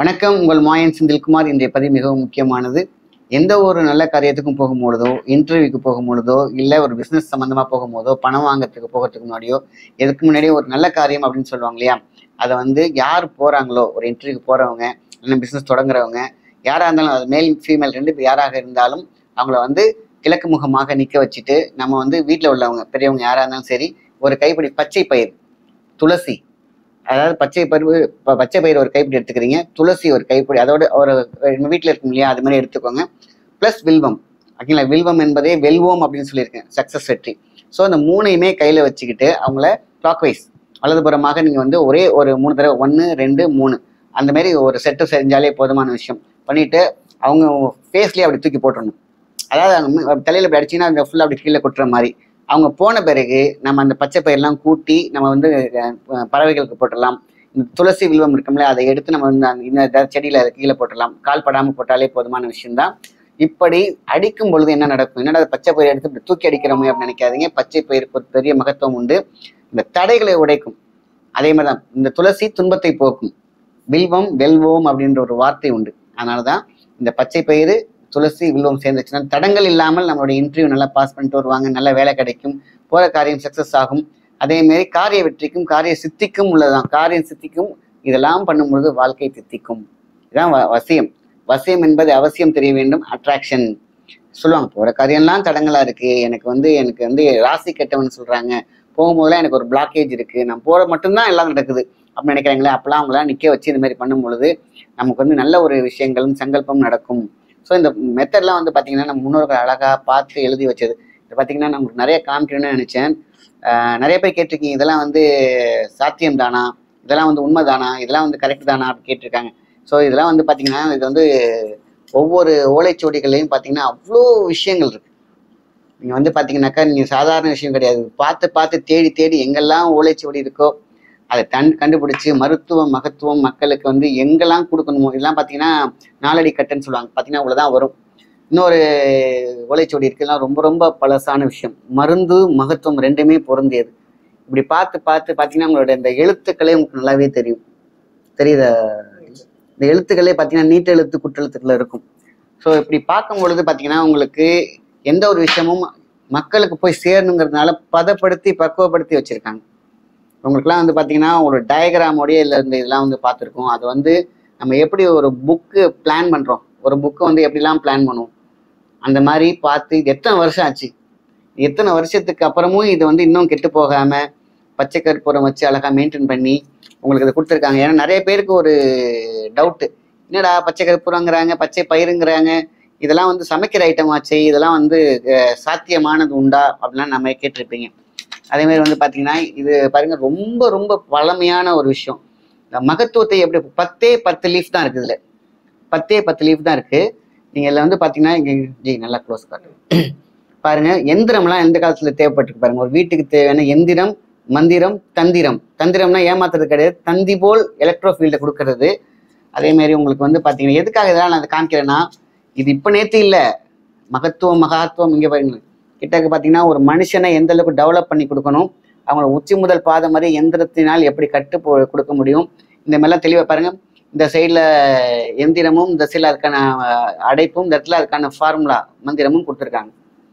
வணக்கம் உங்கள் மாயன் செந்தில்குமார் இன்றைய பதிவு மிகவும் முக்கியமானது எந்த ஒரு நல்ல காரியத்துக்கும் போகும்பொழுதோ இன்டர்வியூக்கு போகும்பொழுதோ இல்லை ஒரு பிஸ்னஸ் சம்மந்தமாக போகும்போதோ பணம் வாங்குறதுக்கு போகிறதுக்கு முன்னாடியோ எதுக்கு முன்னாடியே ஒரு நல்ல காரியம் அப்படின்னு சொல்லுவாங்க இல்லையா அதை வந்து யார் போகிறாங்களோ ஒரு இன்டர்வியூக்கு போகிறவங்க இல்லை பிஸ்னஸ் தொடங்குறவங்க யாராக இருந்தாலும் அது மேல் ஃபீமேல் ரெண்டு பேர் யாராக இருந்தாலும் அவங்கள வந்து கிழக்கு முகமாக நிற்க வச்சுட்டு நம்ம வந்து வீட்டில் உள்ளவங்க பெரியவங்க யாராக இருந்தாலும் சரி ஒரு கைப்பிடி பச்சை பயிர் துளசி அதாவது பச்சை பருவு ப- பச்சை பயிர் ஒரு கைப்பிடி எடுத்துக்கிறீங்க துளசி ஒரு கைப்பிடி அதோட ஒரு நம்ம வீட்டில் இருக்கும் இல்லையா அது மாதிரி எடுத்துக்கோங்க ப்ளஸ் வில்வம் ஓகேங்களா வில்வம் என்பதே வெல்வோம் அப்படின்னு சொல்லியிருக்கேன் சக்ஸஸ் வெற்றி ஸோ அந்த மூணையுமே கையில் வச்சுக்கிட்டு அவங்கள கிளாக்வைஸ் வலதுபுறமாக நீங்கள் வந்து ஒரே ஒரு மூணு தடவை ஒன்று ரெண்டு மூணு அந்த மாதிரி ஒரு செட்டு செஞ்சாலே போதுமான விஷயம் பண்ணிட்டு அவங்க ஃபேஸ்லேயே அப்படி தூக்கி போட்டுடணும் அதாவது அவங்க தலையில் இப்படி அடிச்சிங்கன்னா அந்த ஃபுல்லாக அப்படி கீழே கொட்டுற மாதிரி அவங்க போன பிறகு நம்ம அந்த பச்சை பயிரெல்லாம் கூட்டி நம்ம வந்து அஹ், பறவைகளுக்கு போட்டுடலாம் இந்த துளசி வில்வம் இருக்கும்ல அதை எடுத்து நம்ம வந்து அந்த இந்த ஏதாவது செடியில அதை கீழே போட்டுடலாம் கால் படாமல் போட்டாலே போதுமான விஷயம்தான் இப்படி அடிக்கும் பொழுது என்ன நடக்கும் என்னடா அது பச்சை பயிர் எடுத்து இப்படி தூக்கி அடிக்கிறோமே அப்படின்னு நினைக்காதீங்க பச்சை பயிருக்கு ஒரு பெரிய மகத்துவம் உண்டு இந்த தடைகளை உடைக்கும் அதே மாதிரி தான் இந்த துளசி துன்பத்தை போக்கும் வில்வம் வெல்வோம் அப்படின்ற ஒரு வார்த்தை உண்டு அதனால தான் இந்த பச்சை பயிறு துளசி வில்வம் சேர்ந்துச்சுன்னா தடங்கள் இல்லாமல் நம்மளுடைய இன்டர்வியூ நல்லா பாஸ் பண்ணிட்டு வருவாங்க நல்ல வேலை கிடைக்கும் போற காரியம் சக்சஸ் ஆகும் அதே மாதிரி காரிய வெற்றிக்கும் காரிய சித்திக்கும் உள்ளதுதான் காரியம் சித்திக்கும் இதெல்லாம் பண்ணும்பொழுது வாழ்க்கை சித்திக்கும் இதுதான் வ- வசியம் வசியம் என்பது அவசியம் தெரிய வேண்டும் அட்ராக்ஷன் சொல்லுவாங்க போற காரியம்லாம் தடங்களா இருக்கு எனக்கு வந்து எனக்கு வந்து ராசி கெட்டவன் சொல்றாங்க போகும்போதெல்லாம் எனக்கு ஒரு பிளாக்கேஜ் இருக்கு நான் போற மட்டும்தான் எல்லாம் நடக்குது அப்படின்னு நினைக்கிறாங்களே அப்பெல்லாம் அவங்களாம் நிக்க வச்சு இந்த மாதிரி பண்ணும் பொழுது நமக்கு வந்து நல்ல ஒரு விஷயங்களும் சங்கல்பம் நடக்கும் ஸோ இந்த மெத்தட்லாம் வந்து பார்த்தீங்கன்னா நம்ம முன்னோர்கள் அழகா பார்த்து எழுதி வச்சது இது பார்த்தீங்கன்னா நமக்கு நிறைய காமிக்கணும்னு நினைச்சேன் ஆஹ் நிறைய பேர் கேட்டிருக்கீங்க இதெல்லாம் வந்து சாத்தியம் தானா இதெல்லாம் வந்து உண்மை தானா இதெல்லாம் வந்து கரெக்ட் தானா அப்படின்னு கேட்டிருக்காங்க ஸோ இதெல்லாம் வந்து பார்த்தீங்கன்னா இது வந்து ஒவ்வொரு ஓலைச்சுவடிகள்லையும் பார்த்தீங்கன்னா அவ்வளோ விஷயங்கள் இருக்கு நீங்க வந்து பார்த்தீங்கன்னாக்கா நீங்க சாதாரண விஷயம் கிடையாது பார்த்து பார்த்து தேடி தேடி எங்கெல்லாம் ஓலைச்சுவடி இருக்கோ அதை தன் கண்டுபிடிச்சு மருத்துவம் மகத்துவம் மக்களுக்கு வந்து எங்கெல்லாம் கொடுக்கணுமோ இதெல்லாம் பார்த்தீங்கன்னா நாலடி கட்டுன்னு சொல்லுவாங்க பார்த்தீங்கன்னா இவ்வளோதான் வரும் இன்னொரு ஓலைச்சுவடி இருக்குலாம் ரொம்ப ரொம்ப பழசான விஷயம் மருந்து மகத்துவம் ரெண்டுமே பொருந்தியது இப்படி பார்த்து பார்த்து பார்த்தீங்கன்னா உங்களோட இந்த எழுத்துக்களே உங்களுக்கு நல்லாவே தெரியும் தெரியுதா இந்த எழுத்துக்களே பார்த்தீங்கன்னா நீட்ட எழுத்து குற்றெழுத்துக்கள் இருக்கும் ஸோ இப்படி பார்க்கும் பொழுது பார்த்தீங்கன்னா உங்களுக்கு எந்த ஒரு விஷயமும் மக்களுக்கு போய் சேரணுங்கிறதுனால பதப்படுத்தி பக்குவப்படுத்தி வச்சிருக்காங்க உங்களுக்குலாம் வந்து பார்த்தீங்கன்னா ஒரு டயக்ராமோடய இல்லை இந்த இதெல்லாம் வந்து பார்த்துருக்கோம் அது வந்து நம்ம எப்படி ஒரு புக்கு பிளான் பண்ணுறோம் ஒரு புக்கை வந்து எப்படிலாம் பிளான் பண்ணுவோம் அந்த மாதிரி பார்த்து இது எத்தனை வருஷம் ஆச்சு எத்தனை வருஷத்துக்கு அப்புறமும் இது வந்து இன்னும் கெட்டு போகாம பச்சை கற்பூரம் வச்சு அழகா மெயின்டைன் பண்ணி உங்களுக்கு இதை கொடுத்துருக்காங்க ஏன்னா நிறைய பேருக்கு ஒரு டவுட்டு என்னடா பச்சை கற்பூரங்கிறாங்க பச்சை பயிருங்கிறாங்க இதெல்லாம் வந்து சமைக்கிற ஐட்டம் ஆச்சு இதெல்லாம் வந்து அஹ், சாத்தியமானது உண்டா அப்படிலாம் நம்ம கேட்டிருப்பீங்க அதே மாதிரி வந்து பார்த்தீங்கன்னா இது பாருங்க ரொம்ப ரொம்ப பழமையான ஒரு விஷயம் இந்த மகத்துவத்தை எப்படி பத்தே பத்து லீஃப் தான் இருக்குது இதுல பத்தே பத்து லீஃப் தான் இருக்கு நீங்க இதுல வந்து பாத்தீங்கன்னா இங்க ஜி நல்லா க்ளோஸ் காட்டு பாருங்க எந்திரம்லாம் எந்த காலத்துல தேவைப்பட்டிருக்கு பாருங்க ஒரு வீட்டுக்கு தேவையான எந்திரம் மந்திரம் தந்திரம் தந்திரம்னா ஏமாத்துறது கிடையாது தந்தி போல் எலக்ட்ரோ ஃபீல்டை கொடுக்கறது அதே மாதிரி உங்களுக்கு வந்து பாத்தீங்கன்னா எதுக்காக இதெல்லாம் நான் அதை காமிக்கிறேன்னா இது இப்ப நேத்து இல்ல மகத்துவம் மகாத்துவம் இங்க பாருங்க கிட்டக்கு பாத்தீங்கன்னா ஒரு மனுஷனை எந்த அளவுக்கு டெவலப் பண்ணி கொடுக்கணும் அவங்கள உச்சி முதல் பாதம் வரை எந்திரத்தினால் எப்படி கட்டு போ கொடுக்க முடியும் இந்த மாதிரிலாம் தெளிவா பாருங்க இந்த சைடில் எந்திரமும் இந்த சைடில் அதுக்கான அஹ், அடைப்பும் இந்த இடத்துல அதுக்கான ஃபார்முலா மந்திரமும் கொடுத்துருக்காங்க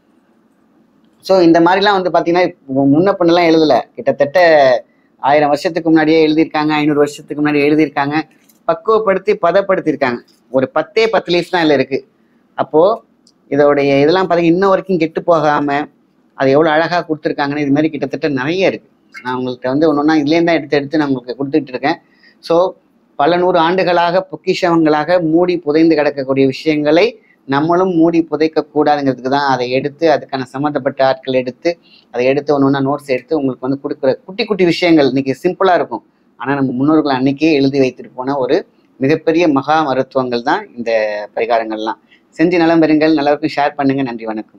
ஸோ இந்த மாதிரிலாம் வந்து பார்த்தீங்கன்னா இப்போ முன்ன பின்னெல்லாம் எழுதலை கிட்டத்தட்ட ஆயிரம் வருஷத்துக்கு முன்னாடியே எழுதியிருக்காங்க ஐநூறு வருஷத்துக்கு முன்னாடி எழுதியிருக்காங்க பக்குவப்படுத்தி பதப்படுத்தியிருக்காங்க ஒரு பத்தே பத்து லீஃப் தான் இதில் இருக்கு அப்போ இதோடைய இதெல்லாம் பார்த்தீங்கன்னா இன்ன வரைக்கும் கெட்டு போகாம அது எவ்வளோ அழகாக கொடுத்துருக்காங்கன்னு இது மாதிரி கிட்டத்தட்ட நிறைய இருக்கு நான் உங்கள்கிட்ட வந்து ஒன்று ஒன்றா இதுலேருந்து தான் எடுத்து எடுத்து நான் உங்களுக்கு கொடுத்துட்டு இருக்கேன் ஸோ பல நூறு ஆண்டுகளாக பொக்கிஷங்களாக மூடி புதைந்து கிடக்கக்கூடிய விஷயங்களை நம்மளும் மூடி புதைக்க கூடாதுங்கிறதுக்கு தான் அதை எடுத்து அதுக்கான சம்மந்தப்பட்ட ஆட்கள் எடுத்து அதை எடுத்து ஒன்று ஒன்றா நோட்ஸ் எடுத்து உங்களுக்கு வந்து கொடுக்குற குட்டி குட்டி விஷயங்கள் இன்னைக்கு சிம்பிளாக இருக்கும் ஆனால் நம்ம முன்னோர்கள் அன்னைக்கே எழுதி வைத்துட்டு போன ஒரு மிகப்பெரிய மகா மருத்துவங்கள் தான் இந்த பரிகாரங்கள்லாம் செஞ்சு நலம் பெறுங்கள் நல்லவருக்கும் ஷேர் பண்ணுங்க நன்றி வணக்கம்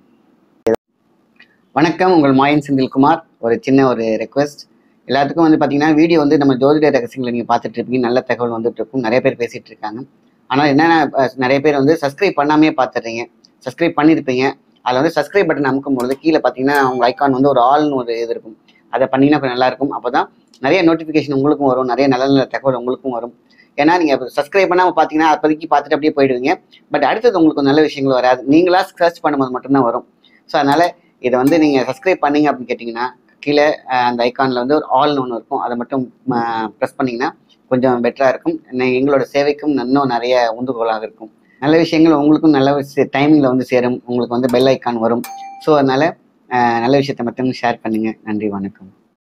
வணக்கம் உங்கள் மாயன் செந்தில்குமார் ஒரு சின்ன ஒரு ரெக்வெஸ்ட் எல்லாத்துக்கும் வந்து பார்த்தீங்கன்னா வீடியோ வந்து நம்ம ஜோதிட ரகசியங்களை நீங்கள் பார்த்துட்டு இருப்பீங்க நல்ல தகவல் வந்துட்டு இருக்கும் நிறைய பேர் பேசிட்டு இருக்காங்க ஆனால் என்னென்ன அஹ், நிறைய பேர் வந்து சப்ஸ்கிரைப் பண்ணாமே பார்த்துடுறீங்க சப்ஸ்கிரைப் பண்ணியிருப்பீங்க அதில் வந்து சப்ஸ்கிரைப் பட்டன் அமுக்கும் பொழுது கீழே பார்த்தீங்கன்னா உங்க ஐக்கான் வந்து ஒரு ஆல்னு ஒரு இது இருக்கும் அதை பண்ணீங்கன்னா கொஞ்சம் நல்லா இருக்கும் அப்போ தான் நிறைய நோட்டிஃபிகேஷன் உங்களுக்கும் வரும் நிறைய நல்ல நல்ல தகவல் உங்களுக்கும் வரும் ஏன்னா நீங்கள் சப்ஸ்கிரைப் பண்ணாமல் பார்த்தீங்கன்னா அப்போதைக்கு பார்த்துட்டு அப்படியே போயிடுவீங்க பட் அடுத்தது உங்களுக்கு ஒரு நல்ல விஷயங்கள் வராது நீங்களா சர்ச் பண்ணும்போது மட்டும்தான் வரும் ஸோ அதனால இதை வந்து நீங்கள் சப்ஸ்கிரைப் பண்ணீங்க அப்படின்னு கேட்டிங்கன்னா கீழே அஹ், அந்த ஐகானில் வந்து ஒரு ஆல்னு ஒன்று இருக்கும் அதை மட்டும் ப்ரெஸ் பண்ணிங்கன்னா கொஞ்சம் பெட்டராக இருக்கும் நெ- எங்களோட சேவைக்கும் இன்னும் நிறைய உந்துகோலாக இருக்கும் நல்ல விஷயங்கள் உங்களுக்கும் நல்ல டைமிங்கில் வந்து சேரும் உங்களுக்கு வந்து பெல் ஐக்கான் வரும் ஸோ அதனால அஹ், நல்ல விஷயத்தை மட்டும் ஷேர் பண்ணுங்க நன்றி வணக்கம்